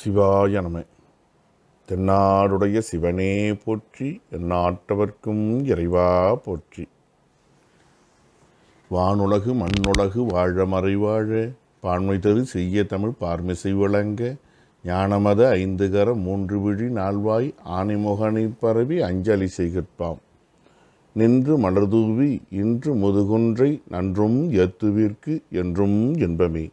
சிவாய நம தென்னாடுடைய சிவனே போற்றி எந்நாட்டவர்க்கும் இறைவா போற்றி வானுலகு மண்ணுலகு வாழ மறைவாழ பான்மை தரு செய்ய தமிழ் பார்மிசை விளங்க ஞானமத ஐந்துகர மூன்று விழி நால்வாய் ஆனைமுகனை பரவி அஞ்சலி செய்கிற்பாம் நின்று மலர்தூவி இன்று முதுகுன்றை நன்றும் ஏத்துவிற்கு என்றும் என்பமே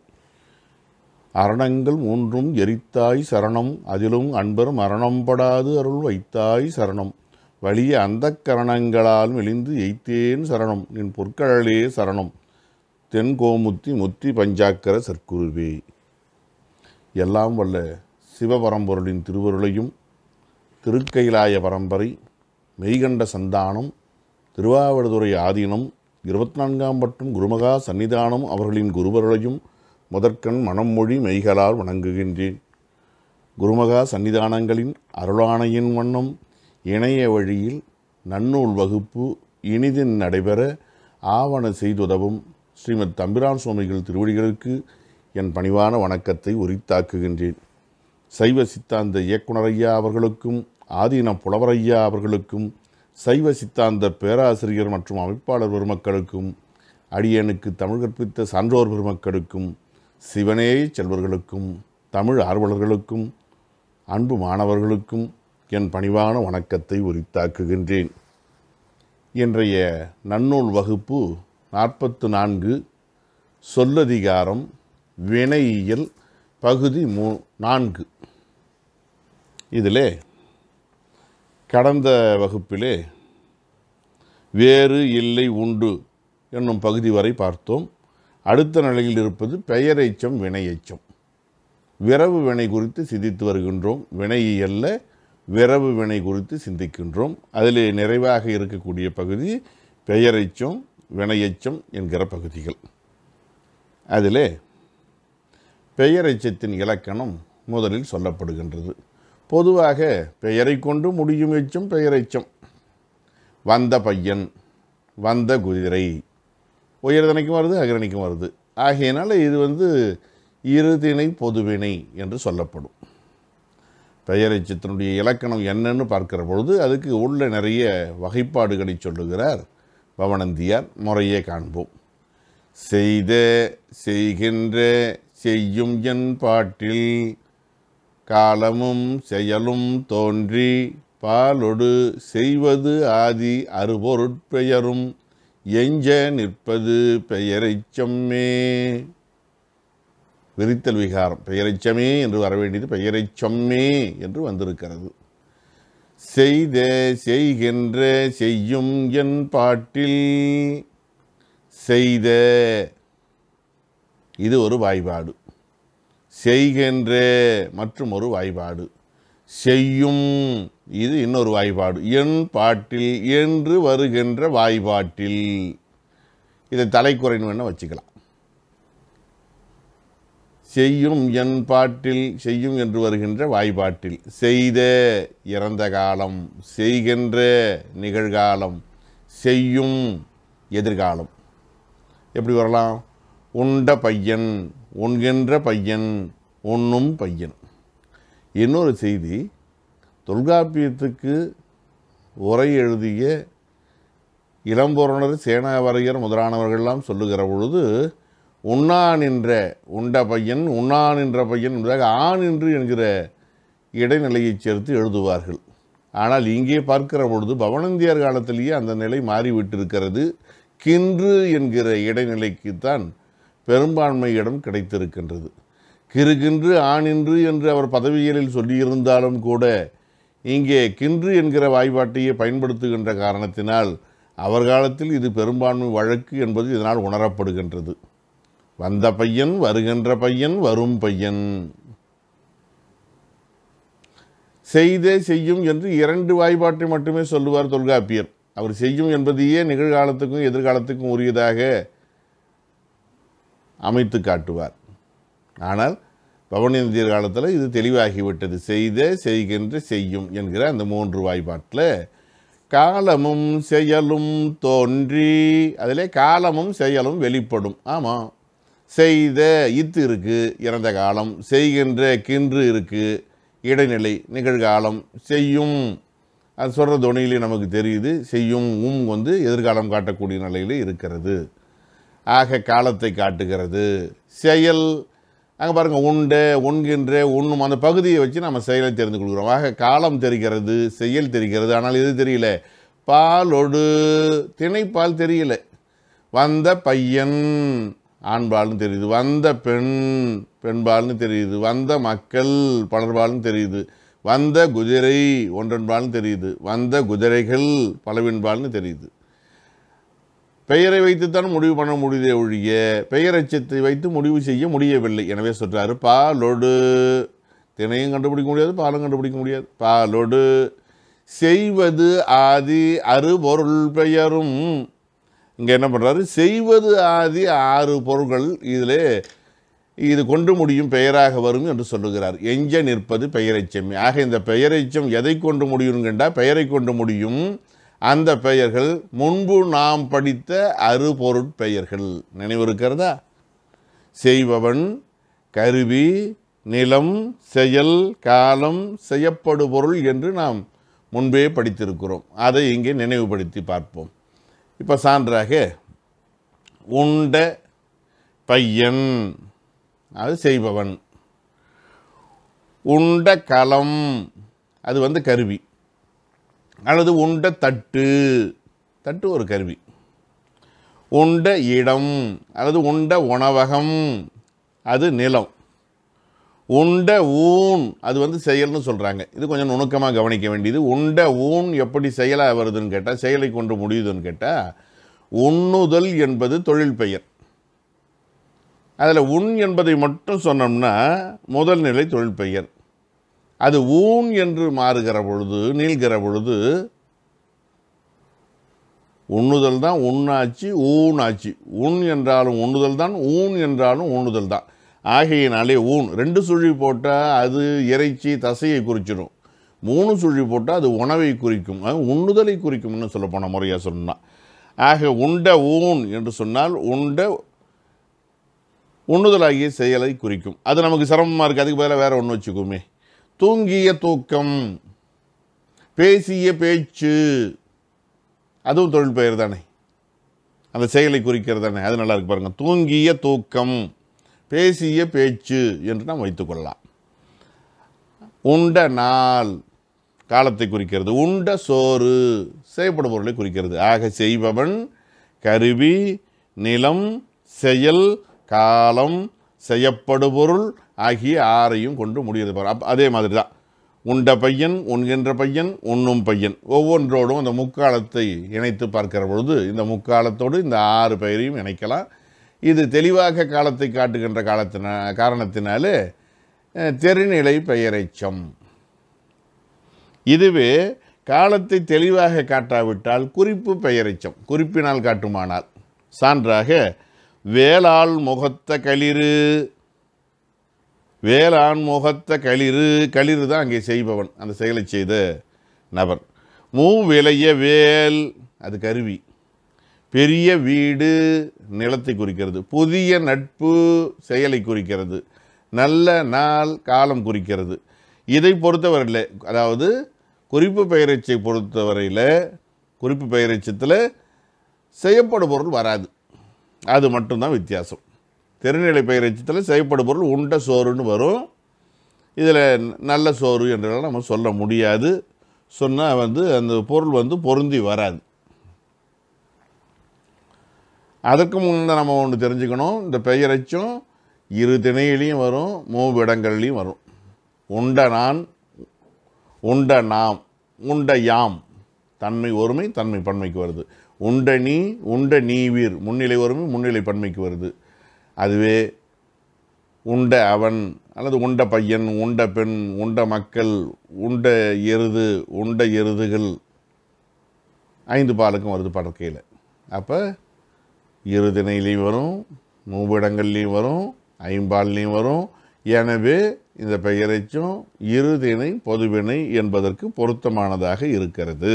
அரணங்கள் மூன்றும் எரித்தாய் சரணம் அதிலும் அன்பர் மரணம்படாது அருள் வைத்தாய் சரணம் வலிய அந்த கரணங்களால் மெலிந்து எய்த்தேன் சரணம் நின் பொற்கழலே சரணம் தென்கோமுத்தி முத்தி பஞ்சாக்கர சற்குருவே எல்லாம் வல்ல சிவபரம்பொருளின் திருவருளையும் திருக்கைலாய பரம்பரை மெய்கண்ட சந்தானம் திருவாவடுதுறை ஆதீனம் இருபத்தி நான்காம் பட்டும் குருமகா சன்னிதானம் அவர்களின் குருவருளையும் முதற்கண் மனமொழி மெய்களால் வணங்குகின்றேன் குருமகா சன்னிதானங்களின் அருளாணையின் வண்ணம் இணைய வழியில் நன்னூல் வகுப்பு இனிதின் நடைபெற ஆவண செய்துதவும் ஸ்ரீமத் தம்பிரான் சுவாமிகள் திருவடிகளுக்கு என் பணிவான வணக்கத்தை உரித்தாக்குகின்றேன் சைவ சித்தாந்த இயக்குனர் அவர்களுக்கும் ஆதீன புலவரையா அவர்களுக்கும் சைவ சித்தாந்த பேராசிரியர் மற்றும் அமைப்பாளர் பெருமக்களுக்கும் அடியனுக்கு தமிழ் கற்பித்த சான்றோர் பெருமக்களுக்கும் சிவனே செல்வர்களுக்கும் தமிழ் ஆர்வலர்களுக்கும் அன்பு மாணவர்களுக்கும் என் பணிவான வணக்கத்தை உரித்தாக்குகின்றேன் இன்றைய நன்னூல் வகுப்பு நாற்பத்து நான்கு சொல்லதிகாரம் வினையியல் பகுதி மூ நான்கு இதிலே கடந்த வகுப்பிலே வேறு இல்லை உண்டு என்னும் பகுதி வரை பார்த்தோம் அடுத்த நிலையில் இருப்பது பெயரெச்சம் வினையெச்சம் விரவு வினை குறித்து சிந்தித்து வருகின்றோம் வினையல்ல விரவு வினை குறித்து சிந்திக்கின்றோம் அதிலே நிறைவாக இருக்கக்கூடிய பகுதி பெயரெச்சம் வினையெச்சம் என்கிற பகுதிகள் அதிலே பெயரெச்சத்தின் இலக்கணம் முதலில் சொல்லப்படுகின்றது பொதுவாக பெயரை கொண்டு முடியும் எச்சம் பெயரெச்சம் வந்த பையன் வந்த குதிரை உயர்தனைக்கும் வருது அகரணிக்கும் வருது ஆகையினால இது வந்து இருதிணை பொதுவினை என்று சொல்லப்படும் பெயரெச்சத்தினுடைய இலக்கணம் என்னன்னு பார்க்கிற பொழுது அதுக்கு உள்ள நிறைய வகைப்பாடுகளை சொல்லுகிறார் பவனந்தியார் முறையே காண்போம் செய்த செய்கின்ற செய்யும் என் பாட்டில் காலமும் செயலும் தோன்றி பாலொடு செய்வது ஆதி அறுபொருட்பெயரும் எஞ்ச நிற்பது பெயரைச்சம்மே விரித்தல் விகாரம் பெயரைச்சமே என்று வரவேண்டியது பெயரைச்சம்மே என்று வந்திருக்கிறது செய்த செய்கின்ற செய்யும் என் பாட்டில் செய்த இது ஒரு வாய்பாடு செய்கின்ற மற்றும் ஒரு வாய்பாடு செய்யும் இது இன்னொரு வாய்பாடு என் பாட்டில் என்று வருகின்ற வாய்பாட்டில் இதை தலைக்குறைன்னு வேணால் வச்சுக்கலாம் செய்யும் என் பாட்டில் செய்யும் என்று வருகின்ற வாய்பாட்டில் செய்த இறந்த காலம் செய்கின்ற நிகழ்காலம் செய்யும் எதிர்காலம் எப்படி வரலாம் உண்ட பையன் உண்கின்ற பையன் உண்ணும் பையன் இன்னொரு செய்தி தொல்காப்பியத்துக்கு உரை எழுதிய இளம்பொருணர் சேனாவரையர் முதலானவர்கள்லாம் சொல்லுகிற பொழுது உண்ணா நின்ற உண்ட பையன் உண்ணா நின்ற பையன் என்பதாக ஆண் என்று என்கிற இடைநிலையைச் சேர்த்து எழுதுவார்கள் ஆனால் இங்கே பார்க்கிற பொழுது பவனந்தியார் காலத்திலேயே அந்த நிலை மாறிவிட்டிருக்கிறது கின்று என்கிற இடைநிலைக்குத்தான் பெரும்பான்மை இடம் கிடைத்திருக்கின்றது கிருகின்று ஆணின்று என்று அவர் பதவியியலில் சொல்லியிருந்தாலும் கூட இங்கே கின்று என்கிற வாய்ப்பாட்டையே பயன்படுத்துகின்ற காரணத்தினால் அவர் காலத்தில் இது பெரும்பான்மை வழக்கு என்பது இதனால் உணரப்படுகின்றது வந்த பையன் வருகின்ற பையன் வரும் பையன் செய்த செய்யும் என்று இரண்டு வாய்ப்பாட்டை மட்டுமே சொல்லுவார் தொல்காப்பியர் அவர் செய்யும் என்பதையே நிகழ்காலத்துக்கும் எதிர்காலத்துக்கும் உரியதாக அமைத்து காட்டுவார் ஆனால் பவனேந்தியர் காலத்தில் இது தெளிவாகிவிட்டது செய்த செய்கின்ற செய்யும் என்கிற அந்த மூன்று வாய்ப்பாட்டில் காலமும் செயலும் தோன்றி அதிலே காலமும் செயலும் வெளிப்படும் ஆமாம் செய்த இத்து இருக்கு இறந்த காலம் செய்கின்ற கின்று இருக்கு இடைநிலை நிகழ்காலம் செய்யும் அது சொல்கிற துணையிலே நமக்கு தெரியுது செய்யும் உம் வந்து எதிர்காலம் காட்டக்கூடிய நிலையில் இருக்கிறது ஆக காலத்தை காட்டுகிறது செயல் அங்கே பாருங்கள் உண்ட உண்கின்ற உண்ணும் அந்த பகுதியை வச்சு நம்ம செயலை தெரிந்து கொள்கிறோம் ஆக காலம் தெரிகிறது செயல் தெரிகிறது ஆனால் எது தெரியல பாலொடு திணைப்பால் தெரியல வந்த பையன் ஆண்பால்னு தெரியுது வந்த பெண் பெண்பால்னு தெரியுது வந்த மக்கள் பலர்பால்னு தெரியுது வந்த குதிரை ஒன்றன்பால்னு தெரியுது வந்த குதிரைகள் பலவின்பால்னு தெரியுது பெயரை வைத்துத்தான் முடிவு பண்ண முடியுதே ஒழிய பெயரச்சத்தை வைத்து முடிவு செய்ய முடியவில்லை எனவே சொல்றாரு பாலொடு தினையும் கண்டுபிடிக்க முடியாது பாலும் கண்டுபிடிக்க முடியாது பாலொடு செய்வது ஆதி அறுபொருள் பெயரும் இங்கே என்ன பண்ணுறாரு செய்வது ஆதி ஆறு பொருள்கள் இதில் இது கொண்டு முடியும் பெயராக வரும் என்று சொல்லுகிறார் எஞ்ச நிற்பது பெயரெச்சமே ஆக இந்த பெயரெச்சம் எதை கொண்டு முடியும்னு கேட்டால் பெயரை கொண்டு முடியும் அந்த பெயர்கள் முன்பு நாம் படித்த அறுபொருட்பெயர்கள் நினைவு இருக்கிறதா செய்பவன் கருவி நிலம் செயல் காலம் செய்யப்படு பொருள் என்று நாம் முன்பே படித்திருக்கிறோம் அதை இங்கே நினைவுபடுத்தி பார்ப்போம் இப்போ சான்றாக உண்ட பையன் அது செய்பவன் உண்ட களம் அது வந்து கருவி அல்லது உண்ட தட்டு தட்டு ஒரு கருவி உண்ட இடம் அல்லது உண்ட உணவகம் அது நிலம் உண்ட ஊன் அது வந்து செயல்னு சொல்கிறாங்க இது கொஞ்சம் நுணுக்கமாக கவனிக்க வேண்டியது உண்ட ஊன் எப்படி செயலாக வருதுன்னு கேட்டால் செயலை கொண்டு முடியுதுன்னு கேட்டால் உண்ணுதல் என்பது தொழில் பெயர் அதில் உண் என்பதை மட்டும் சொன்னோம்னா முதல் நிலை தொழில் பெயர் அது ஊன் என்று மாறுகிற பொழுது நீள்கிற பொழுது உண்ணுதல் தான் உண்ணாச்சு ஊன் ஆச்சு உண் என்றாலும் உண்ணுதல் தான் ஊன் என்றாலும் உண்ணுதல் தான் ஆகையினாலே ஊன் ரெண்டு சுழி போட்டால் அது இறைச்சி தசையை குறிச்சிடும் மூணு சுழி போட்டால் அது உணவை குறிக்கும் அது உண்ணுதலை குறிக்கும்னு சொல்ல போன முறையாக சொன்னால் ஆக உண்ட ஊன் என்று சொன்னால் உண்ட உண்ணுதலாகிய செயலை குறிக்கும் அது நமக்கு சிரமமாக இருக்குது அதுக்கு பதிலாக வேற ஒன்று வச்சுக்கோமே தூங்கிய தூக்கம் பேசிய பேச்சு அதுவும் தொழில் பெயர் தானே அந்த செயலை குறிக்கிறது தானே அது நல்லா இருக்கு பாருங்க தூங்கிய தூக்கம் பேசிய பேச்சு என்று நாம் வைத்துக்கொள்ளலாம் உண்ட நாள் காலத்தை குறிக்கிறது உண்ட சோறு செய்யப்படும் பொருளை குறிக்கிறது ஆக செய்பவன் கருவி நிலம் செயல் காலம் செய்யப்படு பொருள் ஆகிய ஆறையும் கொண்டு முடியுது பாரு அப்ப அதே மாதிரி தான் உண்ட பையன் உண்கின்ற பையன் உண்ணும் பையன் ஒவ்வொன்றோடும் அந்த முக்காலத்தை இணைத்து பார்க்கிற பொழுது இந்த முக்காலத்தோடு இந்த ஆறு பெயரையும் இணைக்கலாம் இது தெளிவாக காலத்தை காட்டுகின்ற காலத்தின காரணத்தினாலே அஹ், தெரிநிலை பெயரைச்சம் இதுவே காலத்தை தெளிவாக காட்டாவிட்டால் குறிப்பு பெயரைச்சம் குறிப்பினால் காட்டுமானால் சான்றாக வேளாள் முகத்த களிறு வேளாண் முகத்த களிறு களிறு தான் அங்கே செய்பவன் அந்த செயலை செய்த நபர் மூ விளைய வேல் அது கருவி பெரிய வீடு நிலத்தை குறிக்கிறது புதிய நட்பு செயலை குறிக்கிறது நல்ல நாள் காலம் குறிக்கிறது இதை பொறுத்தவரையில் அதாவது குறிப்பு பெயரச்சை பொறுத்தவரையில் குறிப்பு பெயரச்சத்தில் செய்யப்படும் பொருள் வராது அது மட்டும்தான் வித்தியாசம் திருநிலை பெயரச்சத்தில் செய்யப்படும் பொருள் உண்ட சோறுன்னு வரும் இதில் நல்ல சோறு என்றெல்லாம் நம்ம சொல்ல முடியாது சொன்னால் வந்து அந்த பொருள் வந்து பொருந்தி வராது அதற்கு முன்னே நம்ம ஒன்று தெரிஞ்சுக்கணும் இந்த பெயரச்சும் இரு திணையிலையும் வரும் மூவிடங்கள்லையும் வரும் உண்ட நான் உண்ட நாம் உண்ட யாம் தன்மை ஒருமை தன்மை பன்மைக்கு வருது உண்ட நீ உண்ட நீவீர் முன்னிலை ஒருமை முன்னிலை பன்மைக்கு வருது அதுவே உண்ட அவன் அல்லது உண்ட பையன் உண்ட பெண் உண்ட மக்கள் உண்ட எருது உண்ட எருதுகள் ஐந்து பாலுக்கும் வருது படக்கையில் அப்போ இரு திணையிலையும் வரும் மூவிடங்கள்லையும் வரும் ஐம்பால்லையும் வரும் எனவே இந்த பெயரைச்சும் இரு திணை பொதுவினை என்பதற்கு பொருத்தமானதாக இருக்கிறது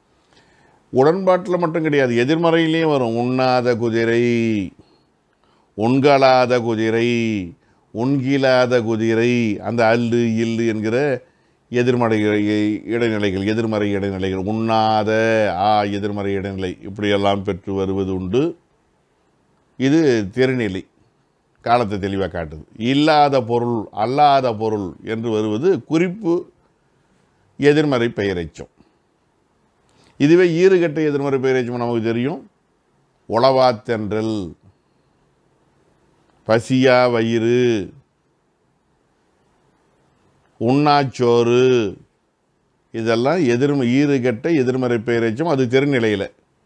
உடன்பாட்டில் மட்டும் கிடையாது எதிர்மறையிலையும் வரும் உண்ணாத குதிரை உண்களாத குதிரை உண்கிலாத குதிரை அந்த அல்லு இல்லு என்கிற எதிர்மறை இ- இடைநிலைகள் எதிர்மறை இடைநிலைகள் உண்ணாத ஆ எதிர்மறை இடைநிலை இப்படியெல்லாம் பெற்று வருவது உண்டு இது திருநிலை காலத்தை தெளிவாக காட்டுது இல்லாத பொருள் அல்லாத பொருள் என்று வருவது குறிப்பு எதிர்மறை பெயரெச்சம் இதுவே ஈறுகட்ட எதிர்மறை பெயரெச்சம் நமக்கு தெரியும் உளவாத்தென்றல் பசியா வயிறு உண்ணாச்சோறு இதெல்லாம் எதிர்ம ஈறுகட்ட எதிர்மறை பெயரெச்சம் அது திருநிலையில்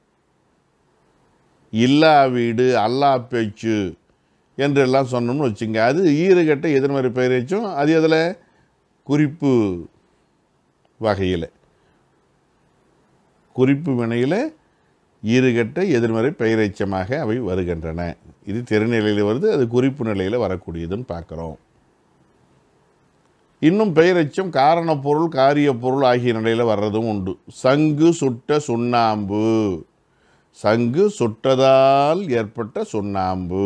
இல்லா வீடு அல்லா பேச்சு என்றெல்லாம் சொன்னோம்னு வச்சுங்க அது ஈறுகட்ட எதிர்மறை பெயரெச்சும் அது அதில் குறிப்பு வகையில் குறிப்பு வினையில் ஈறுகட்ட எதிர்மறை பெயரெச்சமாக அவை வருகின்றன இது திருநிலையில் வருது அது குறிப்பு நிலையில் வரக்கூடியதுன்னு பார்க்குறோம் இன்னும் பெயரெச்சம் காரணப் பொருள் காரியப் பொருள் ஆகிய நிலையில் வர்றதும் உண்டு சங்கு சுட்ட சுண்ணாம்பு சங்கு சுட்டதால் ஏற்பட்ட சுண்ணாம்பு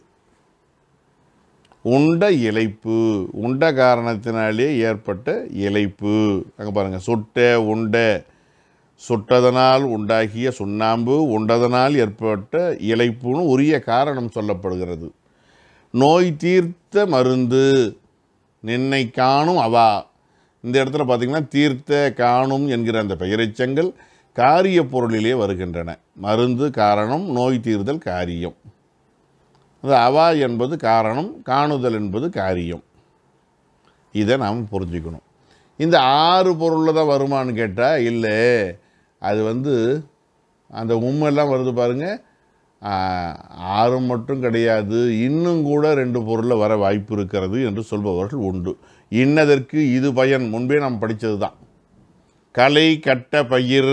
உண்ட இலைப்பு உண்ட காரணத்தினாலே ஏற்பட்ட இலைப்பு அங்கே பாருங்கள் சுட்ட உண்ட சுட்டதனால் உண்டாகிய சுண்ணாம்பு உண்டதனால் ஏற்பட்ட இலைப்புன்னு உரிய காரணம் சொல்லப்படுகிறது நோய் தீர்த்த மருந்து நின்னை காணும் அவா இந்த இடத்துல பார்த்தீங்கன்னா தீர்த்த காணும் என்கிற அந்த பெயரெச்சங்கள் காரிய பொருளிலே வருகின்றன மருந்து காரணம் நோய் தீர்தல் காரியம் அது அவா என்பது காரணம் காணுதல் என்பது காரியம் இதை நாம் புரிஞ்சுக்கணும் இந்த ஆறு பொருளில் தான் வருமானு கேட்டால் இல்லை அது வந்து அந்த உம்மெல்லாம் வருது பாருங்கள் ஆறு மட்டும் கிடையாது இன்னும் கூட ரெண்டு பொருளில் வர வாய்ப்பு இருக்கிறது என்று சொல்பவர்கள் உண்டு இன்னதற்கு இது பயன் முன்பே நாம் படித்தது தான் களை கட்ட பயிர்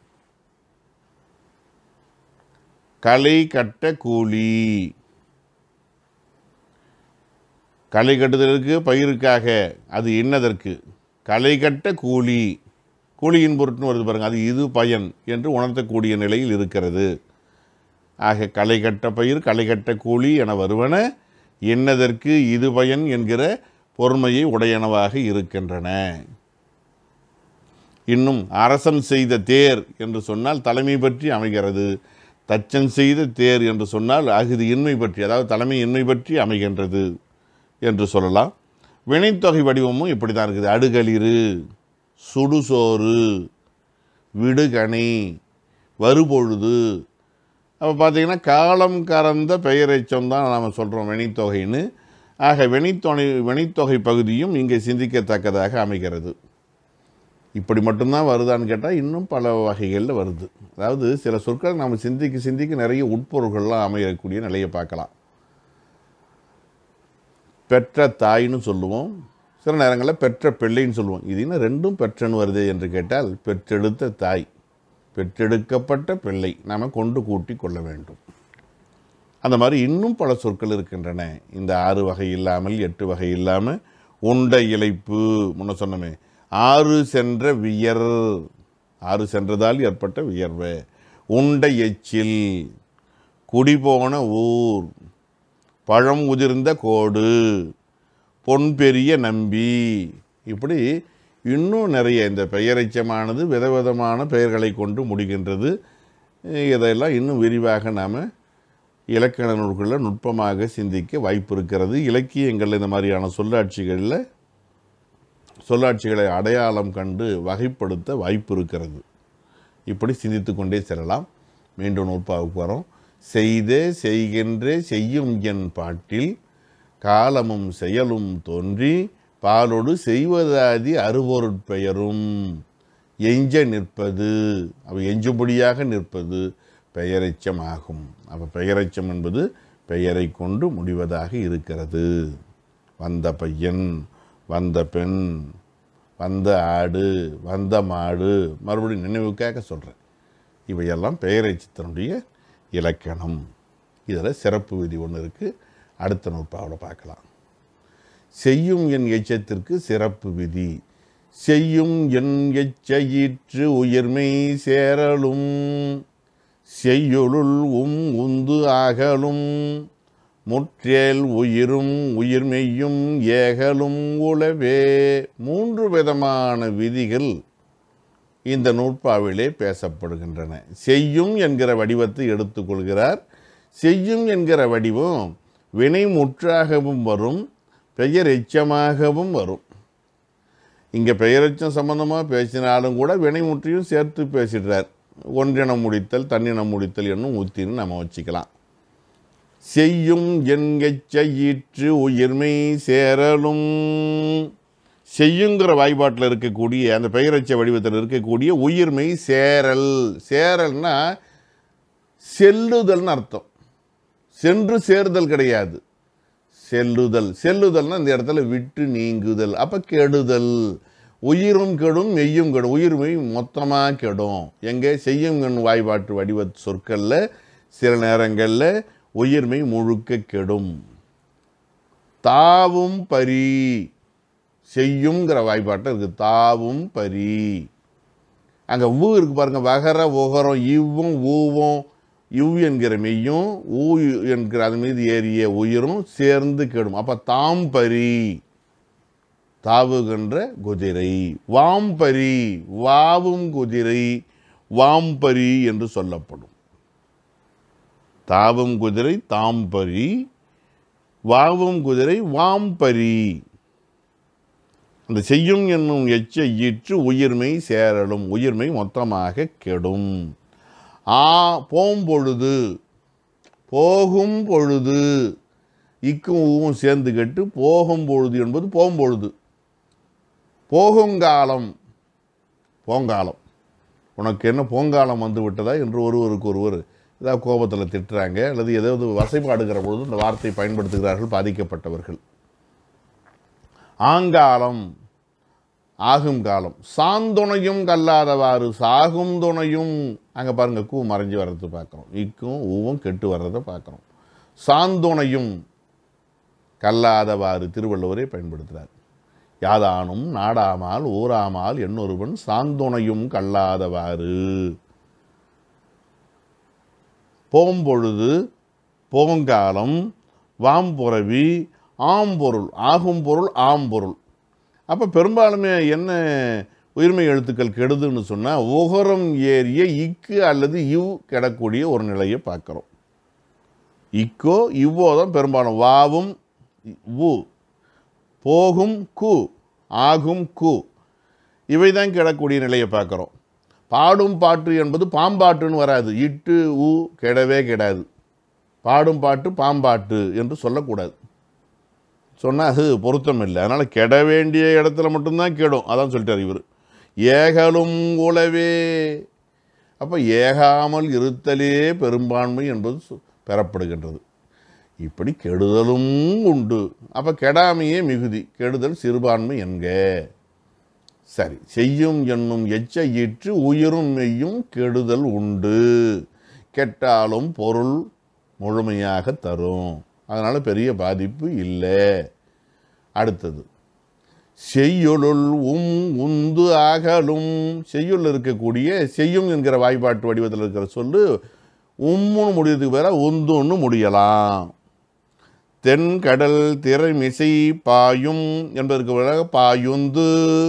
களை கட்ட கூலி களை கட்டுதலுக்கு பயிருக்காக அது இன்னதற்கு களை கட்ட கூலி கூலியின் பொருட்னு வருது பாருங்க அது இது பயன் என்று உணர்த்தக்கூடிய நிலையில் இருக்கிறது ஆக களை கட்ட பயிர் களை கட்ட கூலி என வருவன என்னதற்கு இது பயன் என்கிற பொறுமையை உடையனவாக இருக்கின்றன இன்னும் அரசன் செய்த தேர் என்று சொன்னால் தலைமை பற்றி அமைகிறது தச்சன் செய்த தேர் என்று சொன்னால் அகுதி இன்மை பற்றி அதாவது தலைமை இன்மை பற்றி அமைகின்றது என்று சொல்லலாம் வினைத்தொகை வடிவமும் இப்படி தான் இருக்குது அடுகளிறு சுடுசோறு விடுகணி வருபொழுது அப்போ பார்த்தீங்கன்னா காலம் கறந்த பெயரெச்சம் தான் நாம் சொல்கிறோம் வினைத்தொகைன்னு ஆக வினைத்தொகை வினைத்தொகை பகுதியும் இங்கே சிந்திக்கத்தக்கதாக அமைகிறது இப்படி மட்டும்தான் வருதான்னு கேட்டால் இன்னும் பல வகைகளில் வருது அதாவது சில சொற்கள் நாம் சிந்திக்க சிந்திக்க நிறைய உட்பொருள்கள்லாம் அமையக்கூடிய நிலையை பார்க்கலாம் பெற்ற தாய்னு சொல்லுவோம் சில நேரங்களில் பெற்ற பிள்ளைன்னு சொல்லுவோம் இது என்ன ரெண்டும் பெற்றன்னு வருது என்று கேட்டால் பெற்றெடுத்த தாய் பெற்றெடுக்கப்பட்ட பிள்ளை நாம் கொண்டு கூட்டி கொள்ள வேண்டும் அந்த மாதிரி இன்னும் பல சொற்கள் இருக்கின்றன இந்த ஆறு வகை இல்லாமல் எட்டு வகை இல்லாமல் உண்ட இலைப்பு முன்ன சொன்னமே ஆறு சென்ற வியர் ஆறு சென்றதால் ஏற்பட்ட வியர்வை உண்ட எச்சில் குடிபோன ஊர் பழம் உதிர்ந்த கோடு பொன் பெரிய நம்பி இப்படி இன்னும் நிறைய இந்த பெயரெச்சமானது விதவிதமான பெயர்களை கொண்டு முடிகின்றது இதையெல்லாம் இன்னும் விரிவாக நாம் இலக்கண நூல்களில் நுட்பமாக சிந்திக்க வாய்ப்பு இருக்கிறது இலக்கியங்கள் இந்த மாதிரியான சொல்லாட்சிகளில் சொல்லாட்சிகளை அடையாளம் கண்டு வகைப்படுத்த வாய்ப்பு இருக்கிறது இப்படி சிந்தித்து கொண்டே செல்லலாம் மீண்டும் நூற்பாவுக்கு வரோம் செய்த செய்கின்ற செய்யும் என் பாட்டில் காலமும் செயலும் தோன்றி பாலோடு செய்வதாதி அறுபொருட்பெயரும் எஞ்ச நிற்பது அவை எஞ்சும்படியாக நிற்பது பெயரெச்சம் ஆகும் அப்போ பெயரெச்சம் என்பது பெயரை கொண்டு முடிவதாக இருக்கிறது வந்த பையன் வந்த பெண் வந்த ஆடு வந்த மாடு மறுபடியும் நினைவுக்காக சொல்கிறேன் இவையெல்லாம் பெயரெச்சத்தினுடைய இலக்கணம் இதில் சிறப்பு விதி ஒன்று இருக்குது அடுத்த நூற்பாவில் பார்க்கலாம் செய்யும் என் எச்சத்திற்கு சிறப்பு விதி செய்யும் என் எச்சயிற்று உயிர்மை சேரலும் செய்யுளுள் உம் உந்து ஆகலும் முற்றேல் உயிரும் உயிர்மெய்யும் ஏகலும் உளவே மூன்று விதமான விதிகள் இந்த நூற்பாவிலே பேசப்படுகின்றன செய்யும் என்கிற வடிவத்தை எடுத்துக்கொள்கிறார் செய்யும் என்கிற வடிவம் வினைமுற்றாகவும் வரும் பெயர் எச்சமாகவும் வரும் இங்கே பெயரெச்சம் சம்பந்தமாக பேசினாலும் கூட வினைமுற்றையும் சேர்த்து பேசிடுறார் ஒன்றினம் முடித்தல் தன்னினம் முடித்தல் என்னும் உத்தின்னு நம்ம வச்சுக்கலாம் செய்யும் என்கெச்சையிற்று உயிர்மை சேரலும் செய்யுங்கிற வாய்ப்பாட்டில் இருக்கக்கூடிய அந்த பெயரச்ச வடிவத்தில் இருக்கக்கூடிய உயிர்மை சேரல் சேரல்னா செல்லுதல்னு அர்த்தம் சென்று சேர்தல் கிடையாது செல்லுதல் செல்லுதல்னா இந்த இடத்துல விட்டு நீங்குதல் அப்போ கெடுதல் உயிரும் கெடும் மெய்யும் கெடும் உயிர்மை மொத்தமாக கெடும் எங்கே செய்யும் கண் வாய்ப்பாட்டு வடிவ சொற்களில் சில நேரங்களில் உயிர்மை முழுக்க கெடும் தாவும் பரி செய்யுங்கிற வாய்ப்பாட்டை இருக்குது தாவும் பரி அங்கே ஊ இருக்கு பாருங்க வகர உகரம் இவ்வும் ஊவும் இவ் என்கிற மெய்யும் ஊ என்கிற அது மீது ஏறிய உயிரும் சேர்ந்து கெடும் அப்போ தாம்பரி தாவுகின்ற குதிரை வாம்பரி வாவும் குதிரை வாம்பரி என்று சொல்லப்படும் தாவும் குதிரை தாம்பரி வாவும் குதிரை வாம்பரி அந்த செய்யும் என்னும் எச்சை ஈற்று உயிர்மை சேரலும் உயிர்மை மொத்தமாக கெடும் ஆ போம்பொழுது போகும் பொழுது இக்கும் ஊவும் சேர்ந்து கெட்டு போகும் பொழுது என்பது போம்பொழுது போகுங்காலம் போங்காலம் உனக்கு என்ன போங்காலம் வந்து விட்டதா என்று ஒருவருக்கு ஒருவர் ஏதாவது கோபத்தில் திட்டுறாங்க அல்லது ஏதாவது வசைப்பாடுகிற பொழுது இந்த வார்த்தை பயன்படுத்துகிறார்கள் பாதிக்கப்பட்டவர்கள் ஆங்காலம் ஆகும் காலம் சாந்துணையும் கல்லாதவாறு சாகும் துணையும் அங்கே பாருங்க கூ மறைஞ்சு வர்றது பார்க்குறோம் இக்கும் ஊவும் கெட்டு வர்றதை பார்க்குறோம் சாந்துணையும் கல்லாதவாறு திருவள்ளுவரை பயன்படுத்துகிறார் யாதானும் நாடாமால் ஊராமால் என்னொருவன் சாந்துணையும் கல்லாதவாறு போம்பொழுது போங்காலம் வாம்புறவி ஆம்பொருள் ஆகும் பொருள் ஆம்பொருள் அப்போ பெரும்பாலுமே என்ன உயிர்மை எழுத்துக்கள் கெடுதுன்னு சொன்னால் உகரம் ஏறிய இக்கு அல்லது இவ் கெடக்கூடிய ஒரு நிலையை பார்க்குறோம் இக்கோ இவ்வோ தான் பெரும்பாலும் வாவும் உ போகும் கு ஆகும் கு இவை தான் கிடக்கூடிய நிலையை பார்க்குறோம் பாடும் பாட்டு என்பது பாம்பாட்டுன்னு வராது இட்டு உ கெடவே கெடாது பாடும் பாட்டு பாம்பாட்டு என்று சொல்லக்கூடாது சொன்னால் அது பொருத்தம் இல்லை அதனால் கெட வேண்டிய இடத்துல மட்டும்தான் கெடும் அதான் சொல்லிட்டார் இவர் ஏகலும் உளவே அப்போ ஏகாமல் இருத்தலே பெரும்பான்மை என்பது சொ- பெறப்படுகின்றது இப்படி கெடுதலும் உண்டு அப்போ கெடாமையே மிகுதி கெடுதல் சிறுபான்மை என்க சரி செய்யும் என்னும் எச்ச ஈற்று உயிரும் மெய்யும் கெடுதல் உண்டு கெட்டாலும் பொருள் முழுமையாக தரும் அதனால் பெரிய பாதிப்பு இல்லை அடுத்தது செய்யுளுள் உம் உந்து அகலும் செய்யுள் இருக்கக்கூடிய செய்யும் என்கிற வாய்ப்பாட்டு வடிவத்தில் இருக்கிற சொல்லு உம்முன்னு முடியறதுக்கு பேர உந்துன்னு முடியலாம் தென்கடல் திரைமிசை பாயும் என்பதற்கு பதிலாக பாயுந்து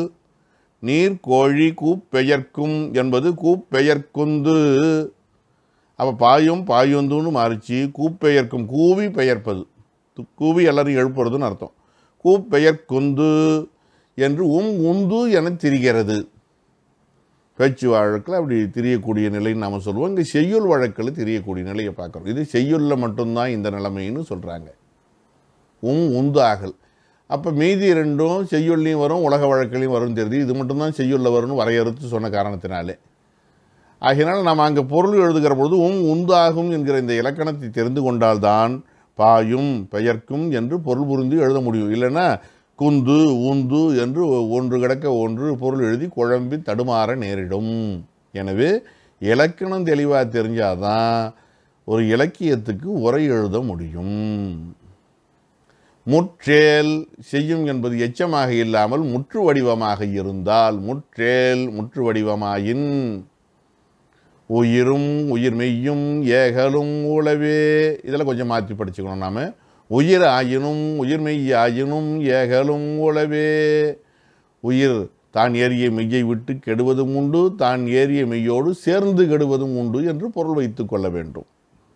நீர்கோழி கூப்பெயர்க்கும் என்பது கூப்பெயர்க்குந்து அப்போ பாயும் பாயுந்துன்னு மாறிச்சு கூப்பெயர்க்கும் கூவி பெயர்ப்பது து- கூவி எல்லாரும் எழுப்புறதுன்னு அர்த்தம் கூப்பெயர்க்குந்து என்று உம் உந்து என திரிகிறது பேச்சு வழக்கில் அப்படி திரியக்கூடிய நிலைன்னு நாம் சொல்லுவோம் இங்கே செய்யுள் வழக்கில் திரியக்கூடிய நிலையை பார்க்குறோம் இது செய்யுளில் மட்டும்தான் இந்த நிலைமைன்னு சொல்கிறாங்க உம் உந்து ஆகல் அப்போ மீதி ரெண்டும் செய்யுள்லையும் வரும் உலக வழக்கிலையும் வரும் தெரியுது இது மட்டும்தான் செய்யுள்ள வரும்னு வரையறுத்து சொன்ன காரணத்தினாலே ஆகையினால் நாம் அங்கே பொருள் எழுதுகிற பொழுது உம் உந்தாகும் என்கிற இந்த இலக்கணத்தை தெரிந்து கொண்டால்தான் பாயும் பெயர்க்கும் என்று பொருள் புரிந்து எழுத முடியும் இல்லைன்னா குந்து உந்து என்று ஒன்று கிடக்க ஒன்று பொருள் எழுதி குழம்பி தடுமாற நேரிடும் எனவே இலக்கணம் தெளிவாக தெரிஞ்சாதான் ஒரு இலக்கியத்துக்கு உரை எழுத முடியும் முற்றேல் செய்யும் என்பது எச்சமாக இல்லாமல் முற்று வடிவமாக இருந்தால் முற்றேல் முற்று வடிவமாயின் உயிரும் உயிர் மெய்யும் ஏகலும் உளவே இதில் கொஞ்சம் மாற்றி படிச்சுக்கணும் நாம உயிர் ஆயினும் உயிர்மெய் ஆயினும் ஏகலும் உளவே உயிர் தான் ஏறிய மெய்யை விட்டு கெடுவதும் உண்டு தான் ஏறிய மெய்யோடு சேர்ந்து கெடுவதும் உண்டு என்று பொருள் வைத்துக் கொள்ள வேண்டும்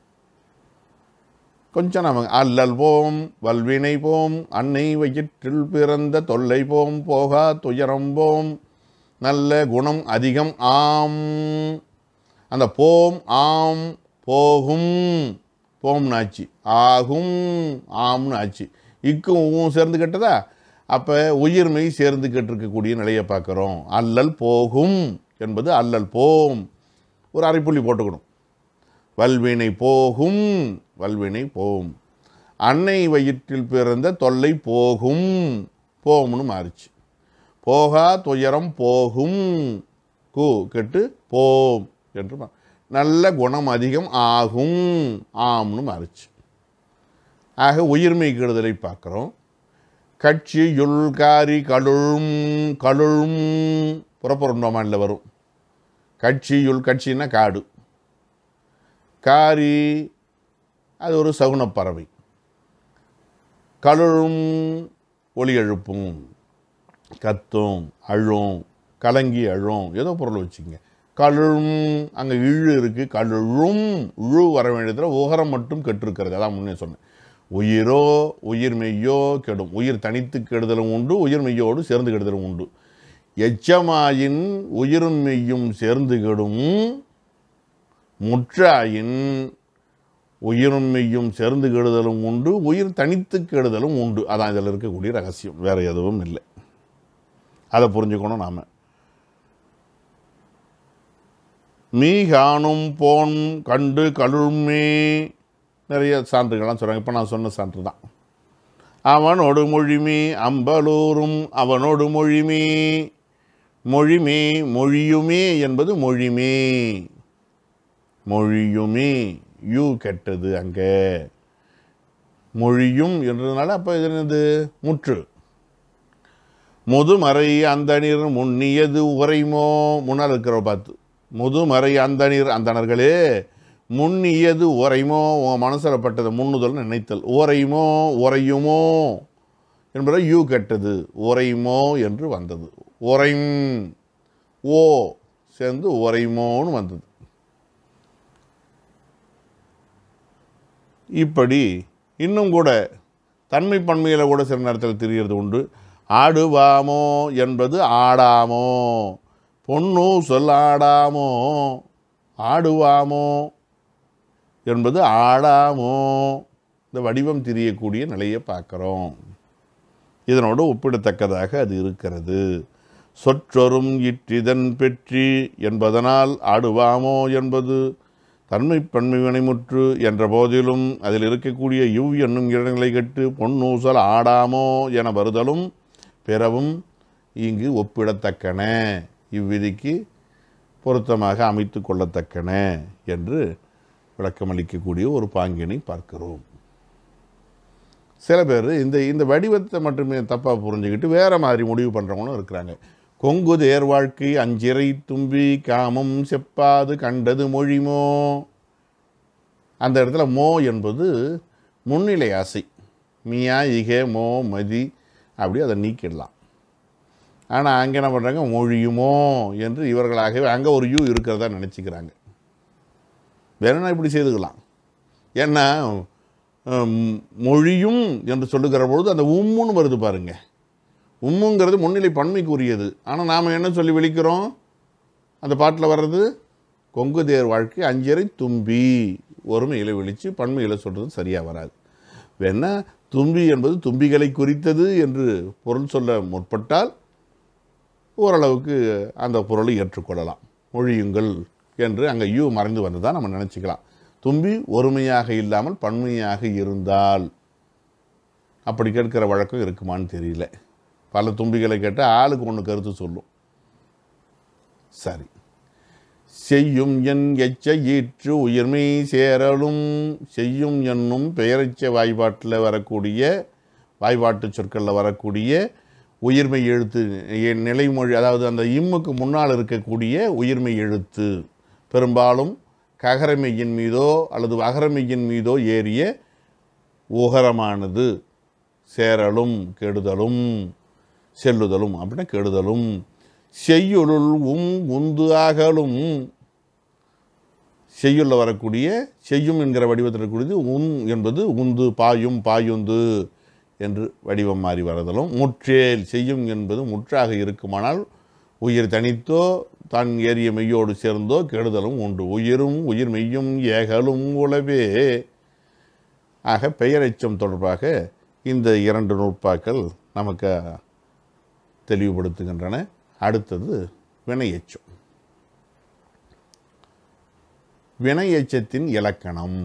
கொஞ்சம் நம்ம அல்லல் போம் வல்வினை போம் அன்னை வயிற்றில் பிறந்த தொல்லை போம் போகா துயரம் போம் நல்ல குணம் அதிகம் ஆம் அந்த போம் ஆம் போகும் போம்னு ஆச்சு ஆகும் ஆம்னு ஆச்சு இக்கும் ஊவும் சேர்ந்து கெட்டதா அப்போ உயிர்மை சேர்ந்து கெட்டிருக்கக்கூடிய நிலையை பார்க்குறோம் அல்லல் போகும் என்பது அல்லல் போம் ஒரு அரைப்புள்ளி போட்டுக்கணும் வல்வினை போகும் வல்வினை போம் அன்னை வயிற்றில் பிறந்த தொல்லை போகும் போம்னு மாறிச்சு போகா துயரம் போகும் கு கெட்டு போம் என்று மா- நல்ல குணம் அதிகம் ஆகும் ஆம்னு மாறிச்சு ஆக உயிர்மை கெடுதலை பார்க்குறோம் கட்சி யுள்காரி கழுழும் கழுழும் புறப்புறண்டோமானில் வரும் கட்சியுள் கட்சின்னா காடு காரி அது ஒரு சகுனப் பறவை கழுழும் ஒலி எழுப்பும் கத்தும் அழும் கலங்கி அழும் ஏதோ பொருள் வச்சுங்க கழுழும் அங்கே இழு இருக்கு கழுழும் இழு வர வேண்டியதில் உகரம் மட்டும் கெட்டிருக்கிறது அதான் முன்னே சொன்னேன் உயிரோ உயிர் மெய்யோ கெடும் உயிர் தனித்து கெடுதலும் உண்டு உயிர் மெய்யோடு சேர்ந்து கெடுதலும் உண்டு எச்சமாயின் உயிரும் மெய்யும் சேர்ந்து கெடும் முற்றாயின் உயிரும் மெய்யும் சேர்ந்து கெடுதலும் உண்டு உயிர் தனித்து கெடுதலும் உண்டு அதான் இதில் இருக்கக்கூடிய ரகசியம் வேற எதுவும் இல்லை அதை புரிஞ்சுக்கணும் நாம மீ காணும் போன் கண்டு கழுமே நிறைய சான்றுகள்லாம் சொல்கிறாங்க இப்போ நான் சொன்ன சான்று தான் அவனோடு மொழிமே அம்பலூரும் அவனோடு மொழிமே மொழிமே மொழியுமே என்பது மொழிமே மொழியுமே யூ கெட்டது அங்கே மொழியும் என்றதுனால அப்போ இது என்னது முற்று முதுமறை அந்தணீர் முன்னியது உரைமோ முன்னால் இருக்கிற பார்த்து முதுமறை அந்தணீர் அந்தணர்களே முன்னியது உரைமோ உன் மனசில் பட்டது முன்னுதல் நினைத்தல் உரைமோ உரையுமோ என்பதை யூ கெட்டது உரைமோ என்று வந்தது உரைம் ஓ சேர்ந்து உரைமோன்னு வந்தது இப்படி இன்னும் கூட தன்மை பன்மையில் கூட சில நேரத்தில் தெரிகிறது உண்டு ஆடுவாமோ என்பது ஆடாமோ பொண்ணு சொல்லாடாமோ ஆடுவாமோ என்பது ஆடாமோ இந்த வடிவம் தெரியக்கூடிய நிலையை பார்க்குறோம் இதனோடு ஒப்பிடத்தக்கதாக அது இருக்கிறது சொற்றொரும் இற்றிதன் பெற்றி என்பதனால் ஆடுவாமோ என்பது தன்மை பன்மை வினைமுற்று என்ற போதிலும் அதில் இருக்கக்கூடிய இவ் என்னும் இடைநிலை கட்டு பொன்னூசல் ஆடாமோ என வருதலும் பிறவும் இங்கு ஒப்பிடத்தக்கன இவ்விதிக்கு பொருத்தமாக அமைத்து கொள்ளத்தக்கன என்று விளக்கமளிக்கக்கூடிய ஒரு பாங்கினை பார்க்கிறோம் சில பேர் இந்த இந்த வடிவத்தை மட்டுமே தப்பாக புரிஞ்சுக்கிட்டு வேற மாதிரி முடிவு பண்ணுறவங்களும் இருக்கிறாங்க கொங்கு தேர் வாழ்க்கை அஞ்சிறை தும்பி காமம் செப்பாது கண்டது மொழிமோ அந்த இடத்துல மோ என்பது முன்னிலை ஆசை மியா இகே மோ மதி அப்படி அதை நீக்கிடலாம் ஆனால் அங்கே என்ன பண்ணுறாங்க மொழியுமோ என்று இவர்களாகவே அங்கே ஒரு யூ இருக்கிறதா நினச்சிக்கிறாங்க வேணும்னா இப்படி செய்துக்கலாம் ஏன்னா ஹம், மொழியும் என்று சொல்லுகிற பொழுது அந்த உம்முன்னு வருது பாருங்க உம்முங்கிறது முன்னிலை பன்மைக்குரியது ஆனால் நாம் என்ன சொல்லி விழிக்கிறோம் அந்த பாட்டில் வர்றது கொங்கு தேர் வாழ்க்கை அஞ்சரை தும்பி ஒருமையில் விழித்து பன்மையில் சொல்கிறது சரியாக வராது வேணா தும்பி என்பது தும்பிகளை குறித்தது என்று பொருள் சொல்ல முற்பட்டால் ஓரளவுக்கு அந்த பொருளை ஏற்றுக்கொள்ளலாம் மொழியுங்கள் என்று அங்கே யூ மறைந்து வந்ததா நம்ம நினச்சிக்கலாம் தும்பி ஒருமையாக இல்லாமல் பன்மையாக இருந்தால் அப்படி கேட்கிற வழக்கம் இருக்குமான்னு தெரியல பல தும்பிகளை கேட்டால் ஆளுக்கு ஒன்று கருத்து சொல்லும் சரி செய்யும் என் எச்ச ஈற்று உயிர்மை சேரலும் செய்யும் என்னும் பெயரெச்ச வாய்பாட்டில் வரக்கூடிய வாய்பாட்டு சொற்களில் வரக்கூடிய உயிர்மை எழுத்து எ- நிலைமொழி அதாவது அந்த இம்முக்கு முன்னால் இருக்கக்கூடிய உயிர்மை எழுத்து பெரும்பாலும் ககரமெய்யின் மீதோ அல்லது வகரமெய்யின் மீதோ ஏறிய உகரமானது சேரலும் கெடுதலும் செல்லுதலும் அப்படின்னா கெடுதலும் செய்யுளுள் உம் உந்து அகலும் செய்யுள்ள வரக்கூடிய செய்யும் என்கிற வடிவத்தில் இருக்கக்கூடியது உன் என்பது உந்து பாயும் பாயுந்து என்று வடிவம் மாறி வரதலும் முற்றேல் செய்யும் என்பது முற்றாக இருக்குமானால் உயிர் தனித்தோ தான் ஏறிய மெய்யோடு சேர்ந்தோ கெடுதலும் உண்டு உயிரும் உயிர் மெய்யும் ஏகலும் உளவே ஆக பெயரெச்சம் தொடர்பாக இந்த இரண்டு நூற்பாக்கள் நமக்கு தெளிவுபடுத்துகின்றன அடுத்தது வினையெச்சம் வினையெச்சத்தின் இலக்கணம்